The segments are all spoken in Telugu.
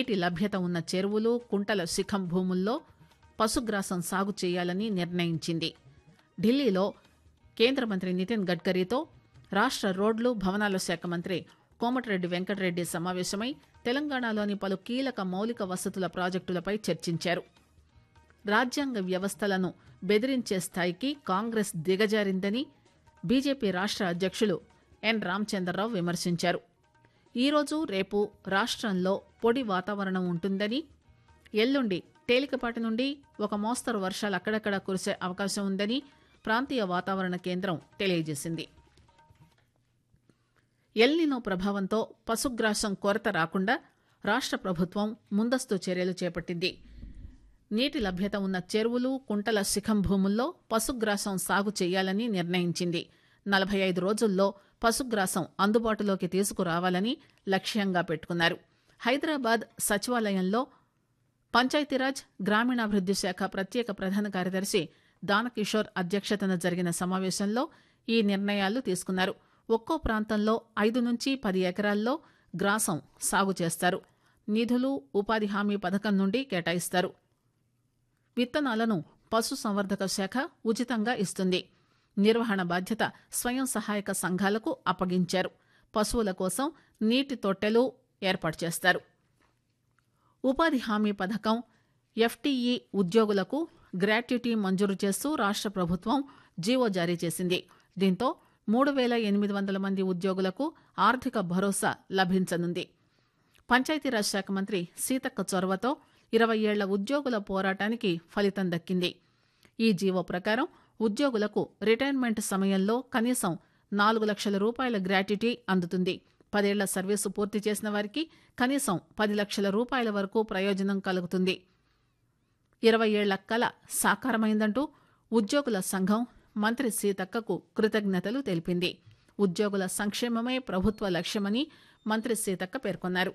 నీటి లభ్యత ఉన్న చెరువులు కుంటల శిఖం భూముల్లో పశుగ్రాసం సాగు చేయాలని నిర్ణయించింది ఢిల్లీలో కేంద్ర మంత్రి నితిన్ గడ్కరీతో రాష్ట రోడ్లు భవనాల శాఖ మంత్రి కోమటిరెడ్డి వెంకటరెడ్డి సమావేశమై తెలంగాణలోని పలు కీలక మౌలిక వసతుల ప్రాజెక్టులపై చర్చించారు రాజ్యాంగ వ్యవస్థలను బెదిరించే స్థాయికి కాంగ్రెస్ దిగజారిందని బీజేపీ రాష్ట్ర అధ్యక్షులు ఎన్ రామచంద్రరావు విమర్శించారు ఈరోజు రేపు రాష్ట్రంలో పొడి వాతావరణం ఉంటుందని ఎల్లుండి తేలికపాటి నుండి ఒక మోస్తరు వర్షాలు అక్కడక్కడ కురిసే అవకాశం ఉందని ప్రాంతీయ వాతావరణ కేంద్రం తెలియజేసింది ఎల్నినో ప్రభావంతో పశుగ్రాసం కొరత రాకుండా రాష్ట్ర ప్రభుత్వం ముందస్తు చర్యలు చేపట్టింది నీటి లభ్యత ఉన్న చెరువులు కుంటల శిఖం భూముల్లో పశుగ్రాసం సాగు చేయాలని నిర్ణయించింది నలభై ఐదు రోజుల్లో పశుగ్రాసం అందుబాటులోకి తీసుకురావాలని లక్ష్యంగా పెట్టుకున్నారు హైదరాబాద్ సచివాలయంలో పంచాయతీరాజ్ గ్రామీణాభివృద్ది శాఖ ప్రత్యేక ప్రధాన కార్యదర్శి దానకిషోర్ అధ్యక్షతన జరిగిన సమావేశంలో ఈ నిర్ణయాలు తీసుకున్నారు ఒక్కో ప్రాంతంలో ఐదు నుంచి పది ఎకరాల్లో గ్రాసం సాగు చేస్తారు నిధులు ఉపాధి హామీ పథకం నుండి కేటాయిస్తారు విత్తనాలను పశుసంవర్ధక శాఖ ఉచితంగా ఇస్తుంది నిర్వహణ బాధ్యత స్వయం సహాయక సంఘాలకు అప్పగించారు పశువుల కోసం నీటి తొట్టెలు ఏర్పాటు చేస్తారు ఉపాధి హామీ పథకం ఎఫ్టీఈ ఉద్యోగులకు గ్రాట్యుటీ మంజూరు చేస్తూ రాష్ట్ర ప్రభుత్వం జీవో జారీ చేసింది దీంతో మూడు వేల ఎనిమిది వందల మంది ఉద్యోగులకు ఆర్థిక భరోసా లభించనుంది పంచాయతీరాజ్ శాఖ మంత్రి సీతక్క చొరవతో ఇరవై ఏళ్ల ఉద్యోగుల పోరాటానికి ఫలితం దక్కింది ఈ జీవో ప్రకారం ఉద్యోగులకు రిటైర్మెంట్ సమయంలో కనీసం నాలుగు లక్షల రూపాయల గ్రాట్యుటీ అందుతుంది పదేళ్ల సర్వీసు పూర్తి చేసిన వారికి కనీసం పది లక్షల రూపాయల వరకు ప్రయోజనం కలుగుతుంది ఇరవై ఏళ్ల కల సాకారమైందంటూ ఉద్యోగుల సంఘం మంత్రి సీతక్కకు కృతజ్ఞతలు తెలిపింది ఉద్యోగుల సంక్షేమమే ప్రభుత్వ లక్ష్యమని మంత్రి సీతక్క పేర్కొన్నారు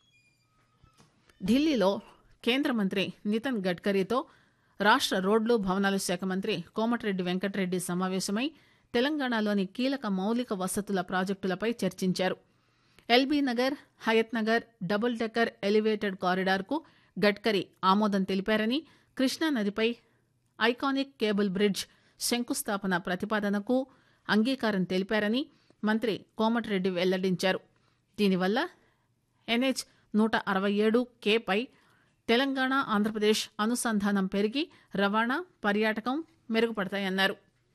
ఢిల్లీలో కేంద్ర మంత్రి నితిన్ గడ్కరీతో రాష్ట్ర రోడ్లు భవనాల శాఖ మంత్రి కోమటిరెడ్డి వెంకటరెడ్డి సమావేశమై తెలంగాణలోని కీలక మౌలిక వసతుల ప్రాజెక్టులపై చర్చించారు L B Nagar Hayath Nagar double decker elevated కారిడార్కు గడ్కరీ ఆమోదం తెలిపారని కృష్ణానదిపై ఐకానిక్ కేబుల్ బ్రిడ్జ్ శంకుస్థాపన ప్రతిపాదనకు అంగీకారం తెలిపారని మంత్రి కోమటిరెడ్డి వెల్లడించారు దీనివల్ల ఎన్హెచ్ నూట అరవై ఏడు కేపై తెలంగాణ ఆంధ్రప్రదేశ్ అనుసంధానం పెరిగి రవాణా పర్యాటకం మెరుగుపడతాయన్నారు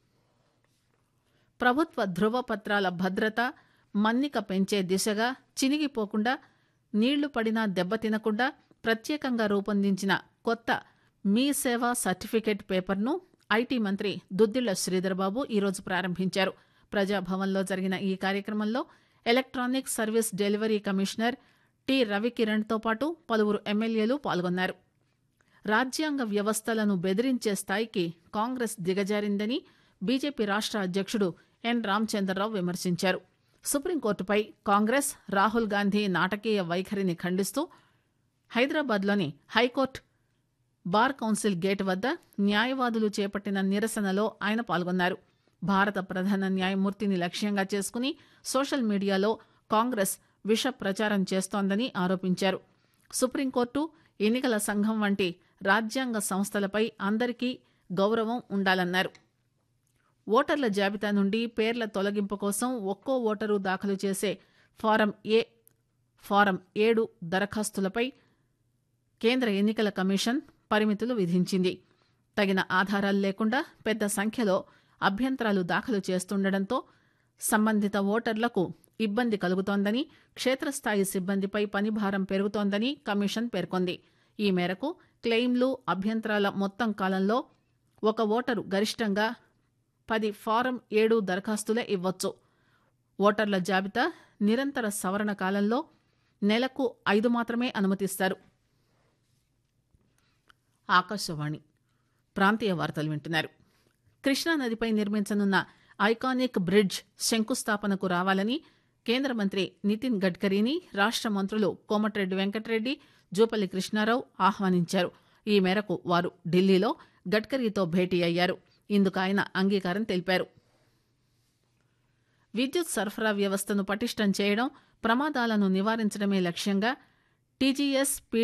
ప్రభుత్వ ధృవపత్రాల భద్రత మన్నిక పెంచే దిశగా చినిగిపోకుండా నీళ్లు పడినా దెబ్బతినకుండా ప్రత్యేకంగా రూపొందించిన కొత్త మీ సేవ సర్టిఫికేట్ పేపర్ను ఐటీ మంత్రి దుద్దిళ్ల శ్రీధర్బాబు ఈరోజు ప్రారంభించారు ప్రజాభవన్లో జరిగిన ఈ కార్యక్రమంలో electronic service delivery commissioner T రవికిరణ్తో పాటు పలువురు ఎమ్మెల్యేలు పాల్గొన్నారు రాజ్యాంగ వ్యవస్థలను బెదిరించే స్థాయికి కాంగ్రెస్ దిగజారిందని బీజేపీ రాష్ట్ర అధ్యక్షుడు ఎన్ రామచంద్రరావు విమర్శించారు సుప్రీంకోర్టుపై కాంగ్రెస్ రాహుల్ గాంధీ నాటకీయ వైఖరిని ఖండిస్తూ హైదరాబాద్లోని హైకోర్టు బార్ కౌన్సిల్ గేట్ వద్ద న్యాయవాదులు చేపట్టిన నిరసనలో ఆయన పాల్గొన్నారు భారత ప్రధాన న్యాయమూర్తిని లక్ష్యంగా చేసుకుని సోషల్ మీడియాలో కాంగ్రెస్ విష ప్రచారం చేస్తోందని ఆరోపించారు సుప్రీంకోర్టు ఎన్నికల సంఘం వంటి రాజ్యాంగ సంస్థలపై అందరికీ గౌరవం ఉండాలన్నారు ఓటర్ల జాబితా నుండి పేర్ల తొలగింపు కోసం ఒక్కో ఓటరు దాఖలు చేసే ఫారం ఏ ఫారం ఏడు దరఖాస్తులపై కేంద్ర ఎన్నికల కమిషన్ పరిమితులు విధించింది తగిన ఆధారాలు లేకుండా పెద్ద సంఖ్యలో అభ్యంతరాలు దాఖలు చేస్తుండటంతో సంబంధిత ఓటర్లకు ఇబ్బంది కలుగుతోందని క్షేత్రస్థాయి సిబ్బందిపై పనిభారం పెరుగుతోందని కమిషన్ పేర్కొంది ఈ మేరకు క్లెయిమ్లు అభ్యంతరాల మొత్తం కాలంలో ఒక ఓటరు గరిష్టంగా పది ఫారం ఏడు దరఖాస్తులే ఇవ్వొచ్చు ఓటర్ల జాబితా నిరంతర సవరణ కాలంలో నెలకు ఐదు మాత్రమే అనుమతిస్తారు ఆకాశవాణి ప్రాంతీయ వార్తలు వింటున్నారు కృష్ణానదిపై నిర్మించనున్న ఐకానిక్ బ్రిడ్జ్ శంకుస్థాపనకు రావాలని కేంద్ర మంత్రి నితిన్ గడ్కరీని రాష్ట మంత్రులు కోమటిరెడ్డి వెంకటరెడ్డి జూపల్లి కృష్ణారావు ఆహ్వానించారు ఈ మేరకు వారు ఢిల్లీలో గడ్కరీతో భేటీ అయ్యారు ఇందుకు ఆయన అంగీకారం తెలిపారు విద్యుత్ సరఫరా వ్యవస్థను పటిష్టం చేయడం ప్రమాదాలను నివారించడమే లక్ష్యంగా టీజీఎస్